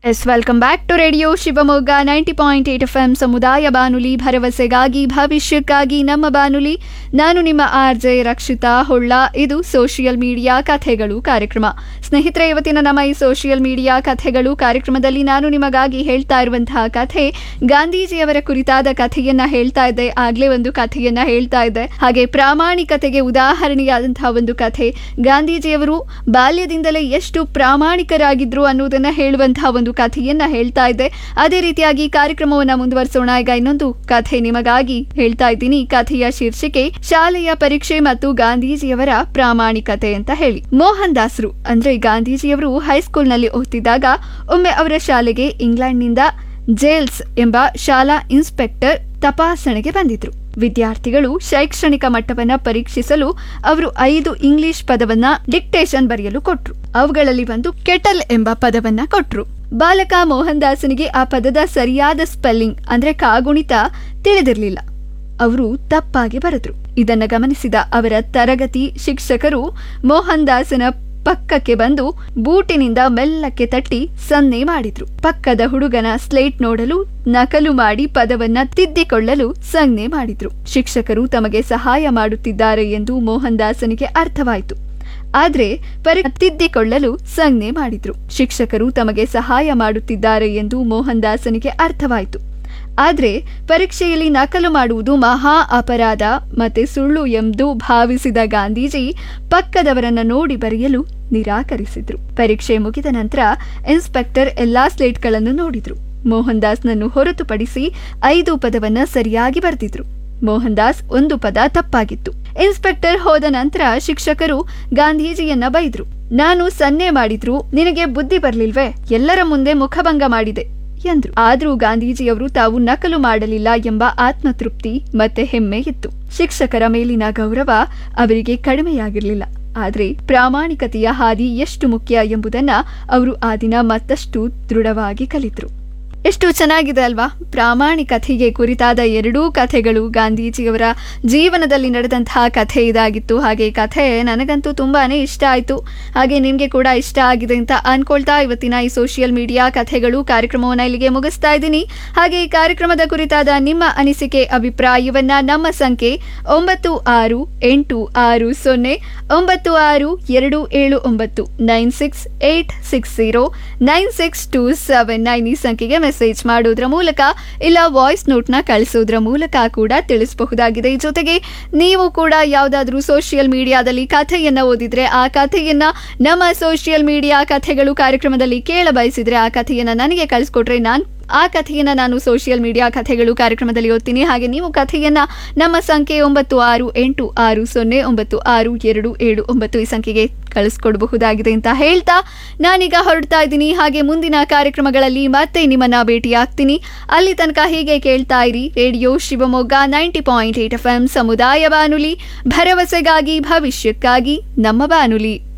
S welcome back to radio Shivamogga ninety point eight F M ಸಮುದಾಯ ಬಾನುಲಿ ಭರವಸೆಗಾಗಿ ಭವಿಷ್ಯಕ್ಕಾಗಿ ನಮ್ಮ ಬಾನುಲಿ ನಾನು ನಿಮ್ಮ ಆರ್ ಜೆ ರಕ್ಷಿತಾ ಹೊಳ್ಳ ಇದು ಸೋಷಿಯಲ್ ಮೀಡಿಯಾ ಕಥೆಗಳು ಕಾರ್ಯಕ್ರಮ ಸ್ನೇಹಿತರೆ ಇವತ್ತಿನ ನಮ್ಮ ಈ ಸೋಷಿಯಲ್ ಮೀಡಿಯಾ ಕಥೆಗಳು ಕಾರ್ಯಕ್ರಮದಲ್ಲಿ ನಾನು ನಿಮಗಾಗಿ ಹೇಳ್ತಾ ಇರುವಂತಹ ಕಥೆ ಗಾಂಧೀಜಿಯವರ ಕುರಿತಾದ ಕಥೆಯನ್ನ ಹೇಳ್ತಾ ಇದ್ದೆ ಆಗ್ಲೇ ಒಂದು ಕಥೆಯನ್ನ ಹೇಳ್ತಾ ಇದ್ದೆ ಹಾಗೆ ಪ್ರಾಮಾಣಿಕತೆಗೆ ಉದಾಹರಣೆಯಾದಂತಹ ಒಂದು ಕಥೆ ಗಾಂಧೀಜಿಯವರು ಬಾಲ್ಯದಿಂದಲೇ ಎಷ್ಟು ಪ್ರಾಮಾಣಿಕರಾಗಿದ್ರು ಅನ್ನೋದನ್ನ ಹೇಳುವಂತಹ ಒಂದು ಕಥೆಯನ್ನ ಹೇಳ್ತಾ ಇದ್ದೆ ಅದೇ ರೀತಿಯಾಗಿ ಕಾರ್ಯಕ್ರಮವನ್ನ ಮುಂದುವರಿಸೋಣ ಈಗ ಇನ್ನೊಂದು ಕಥೆ ನಿಮಗಾಗಿ ಹೇಳ್ತಾ ಇದ್ದೀನಿ ಕಥೆಯ ಶೀರ್ಷಿಕೆ ಶಾಲೆಯ ಪರೀಕ್ಷೆ ಮತ್ತು ಗಾಂಧೀಜಿಯವರ ಪ್ರಾಮಾಣಿಕತೆ ಅಂತ ಹೇಳಿ ಮೋಹನ್ ದಾಸರು ಅಂದ್ರೆ ಗಾಂಧೀಜಿಯವರು ಹೈಸ್ಕೂಲ್ನಲ್ಲಿ ಓದ್ತಿದ್ದಾಗ ಒಮ್ಮೆ ಅವರ ಶಾಲೆಗೆ ಇಂಗ್ಲೆಂಡ್ನಿಂದ ಜೇಲ್ಸ್ ಎಂಬ ಶಾಲಾ ಇನ್ಸ್ಪೆಕ್ಟರ್ ತಪಾಸಣೆಗೆ ಬಂದಿದ್ರು ವಿದ್ಯಾರ್ಥಿಗಳು ಶೈಕ್ಷಣಿಕ ಮಟ್ಟವನ್ನ ಪರೀಕ್ಷಿಸಲು ಅವರು ಐದು ಇಂಗ್ಲಿಷ್ ಪದವನ್ನ ಡಿಕ್ಟೇಷನ್ ಬರೆಯಲು ಕೊಟ್ರು ಅವುಗಳಲ್ಲಿ ಒಂದು ಕೆಟಲ್ ಎಂಬ ಪದವನ್ನ ಕೊಟ್ರು ಬಾಲಕ ಮೋಹನ್ ದಾಸನಿಗೆ ಆ ಪದದ ಸರಿಯಾದ ಸ್ಪೆಲ್ಲಿಂಗ್ ಅಂದ್ರೆ ಕಾಗುಣಿತ ತಿಳಿದಿರ್ಲಿಲ್ಲ ಅವರು ತಪ್ಪಾಗಿ ಬರೆದ್ರು ಇದನ್ನ ಗಮನಿಸಿದ ಅವರ ತರಗತಿ ಶಿಕ್ಷಕರು ಮೋಹನ್ ದಾಸನ ಪಕ್ಕಕ್ಕೆ ಬಂದು ಬೂಟಿನಿಂದ ಮೆಲ್ಲಕ್ಕೆ ತಟ್ಟಿ ಸನ್ನೆ ಮಾಡಿದ್ರು ಪಕ್ಕದ ಹುಡುಗನ ಸ್ಲೇಟ್ ನೋಡಲು ನಕಲು ಮಾಡಿ ಪದವನ್ನ ತಿದ್ದಿಕೊಳ್ಳಲು ಸಂಜ್ಞೆ ಮಾಡಿದ್ರು ಶಿಕ್ಷಕರು ತಮಗೆ ಸಹಾಯ ಮಾಡುತ್ತಿದ್ದಾರೆ ಎಂದು ಮೋಹನ್ ದಾಸನಿಗೆ ಅರ್ಥವಾಯಿತು ಆದ್ರೆ ಪರಿ ತಿದ್ದಿಕೊಳ್ಳಲು ಸಂಜ್ಞೆ ಮಾಡಿದ್ರು ಶಿಕ್ಷಕರು ತಮಗೆ ಸಹಾಯ ಮಾಡುತ್ತಿದ್ದಾರೆ ಎಂದು ಮೋಹನ್ ದಾಸನಿಗೆ ಅರ್ಥವಾಯಿತು ಆದ್ರೆ ಪರೀಕ್ಷೆಯಲ್ಲಿ ನಕಲು ಮಾಡುವುದು ಮಹಾ ಅಪರಾಧ ಮತ್ತೆ ಸುಳ್ಳು ಎಂದು ಭಾವಿಸಿದ ಗಾಂಧೀಜಿ ಪಕ್ಕದವರನ್ನ ನೋಡಿ ಬರೆಯಲು ನಿರಾಕರಿಸಿದ್ರು ಪರೀಕ್ಷೆ ಮುಗಿದ ನಂತರ ಇನ್ಸ್ಪೆಕ್ಟರ್ ಎಲ್ಲಾ ಸ್ಲೇಟ್ಗಳನ್ನು ನೋಡಿದ್ರು ಮೋಹನ್ ದಾಸ್ನನ್ನು ಹೊರತುಪಡಿಸಿ ಐದು ಪದವನ್ನ ಸರಿಯಾಗಿ ಬರೆದಿದ್ರು ಮೋಹನ್ ದಾಸ್ ಒಂದು ಪದ ತಪ್ಪಾಗಿತ್ತು ಇನ್ಸ್ಪೆಕ್ಟರ್ ಹೋದ ನಂತರ ಶಿಕ್ಷಕರು ಗಾಂಧೀಜಿಯನ್ನ ಬೈದ್ರು ನಾನು ಸನ್ನೆ ಮಾಡಿದ್ರು ನಿನಗೆ ಬುದ್ಧಿ ಬರ್ಲಿಲ್ವೇ ಎಲ್ಲರ ಮುಂದೆ ಮುಖಭಂಗ ಮಾಡಿದೆ ಎಂದ್ರು ಆದ್ರೂ ಗಾಂಧೀಜಿಯವರು ತಾವು ನಕಲು ಮಾಡಲಿಲ್ಲ ಎಂಬ ಆತ್ಮತೃಪ್ತಿ ಮತ್ತೆ ಹೆಮ್ಮೆ ಇತ್ತು ಶಿಕ್ಷಕರ ಮೇಲಿನ ಗೌರವ ಅವರಿಗೆ ಕಡಿಮೆಯಾಗಿರಲಿಲ್ಲ ಆದ್ರೆ ಪ್ರಾಮಾಣಿಕತೆಯ ಹಾದಿ ಎಷ್ಟು ಮುಖ್ಯ ಎಂಬುದನ್ನ ಅವರು ಆ ದಿನ ಮತ್ತಷ್ಟು ದೃಢವಾಗಿ ಕಲಿತರು ಎಷ್ಟು ಚೆನ್ನಾಗಿದೆ ಅಲ್ವಾ ಪ್ರಾಮಾಣಿಕತೆಗೆ ಕುರಿತಾದ ಎರಡೂ ಕಥೆಗಳು ಗಾಂಧೀಜಿಯವರ ಜೀವನದಲ್ಲಿ ನಡೆದಂತಹ ಕಥೆ ಇದಾಗಿತ್ತು ಹಾಗೆ ಈ ಕಥೆ ನನಗಂತೂ ತುಂಬಾನೇ ಇಷ್ಟ ಆಯಿತು ಹಾಗೆ ನಿಮಗೆ ಕೂಡ ಇಷ್ಟ ಆಗಿದೆ ಅಂತ ಅನ್ಕೊಳ್ತಾ ಇವತ್ತಿನ ಈ ಸೋಷಿಯಲ್ ಮೀಡಿಯಾ ಕಥೆಗಳು ಕಾರ್ಯಕ್ರಮವನ್ನು ಇಲ್ಲಿಗೆ ಮುಗಿಸ್ತಾ ಇದ್ದೀನಿ ಹಾಗೆ ಈ ಕಾರ್ಯಕ್ರಮದ ಕುರಿತಾದ ನಿಮ್ಮ ಅನಿಸಿಕೆ ಅಭಿಪ್ರಾಯವನ್ನ ನಮ್ಮ ಸಂಖ್ಯೆ ಒಂಬತ್ತು ಆರು ಎಂಟು ಆರು ಸೊನ್ನೆ ಒಂಬತ್ತು ಆರು ಎರಡು ಏಳು ಒಂಬತ್ತು nine six eight six zero nine six two seven nine ಈ ಸಂಖ್ಯೆಗೆ ಮೆಸೇಜ್ ಮಾಡೋದ್ರ ಮೂಲಕ ಇಲ್ಲ ವಾಯ್ಸ್ ನೋಟ್ನ ಕಳಿಸೋದ್ರ ಮೂಲಕ ಕೂಡ ತಿಳಿಸಬಹುದಾಗಿದೆ ಜೊತೆಗೆ ನೀವು ಕೂಡ ಯಾವುದಾದ್ರೂ ಸೋಷಿಯಲ್ ಮೀಡಿಯಾದಲ್ಲಿ ಕಥೆಯನ್ನ ಓದಿದ್ರೆ ಆ ಕಥೆಯನ್ನ ನಮ್ಮ ಸೋಷಿಯಲ್ ಮೀಡಿಯಾ ಕಥೆಗಳು ಕಾರ್ಯಕ್ರಮದಲ್ಲಿ ಕೇಳ ಬಯಸಿದ್ರೆ ಆ ಕಥೆಯನ್ನ ನನಗೆ ಕಳಿಸ್ಕೊಟ್ರೆ ನಾನು ಆ ಕಥೆಯನ್ನ ನಾನು ಸೋಷಿಯಲ್ ಮೀಡಿಯಾ ಕಥೆಗಳು ಕಾರ್ಯಕ್ರಮದಲ್ಲಿ ಓದ್ತೀನಿ ಹಾಗೆ ನೀವು ಕಥೆಯನ್ನ ನಮ್ಮ ಸಂಖ್ಯೆ ಒಂಬತ್ತು ಆರು ಎಂಟು ಆರು ಸೊನ್ನೆ ಒಂಬತ್ತು ಆರು ಎರಡು ಏಳು ಒಂಬತ್ತು ಈ ಸಂಖ್ಯೆಗೆ ಕಳಿಸ್ಕೊಡಬಹುದಾಗಿದೆ ಅಂತ ಹೇಳ್ತಾ ನಾನೀಗ ಹೊರಡ್ತಾ ಇದ್ದೀನಿ ಹಾಗೆ ಮುಂದಿನ ಕಾರ್ಯಕ್ರಮಗಳಲ್ಲಿ ಮತ್ತೆ ನಿಮ್ಮನ್ನ ಭೇಟಿಯಾಗ್ತೀನಿ ಅಲ್ಲಿ ತನಕ ಹೀಗೆ ಕೇಳ್ತಾ ಇರಿ radio Shivamogga ninety point eight F M ಸಮುದಾಯ ಬಾನುಲಿ ಭರವಸೆಗಾಗಿ ಭವಿಷ್ಯಕ್ಕಾಗಿ ನಮ್ಮ ಬಾನುಲಿ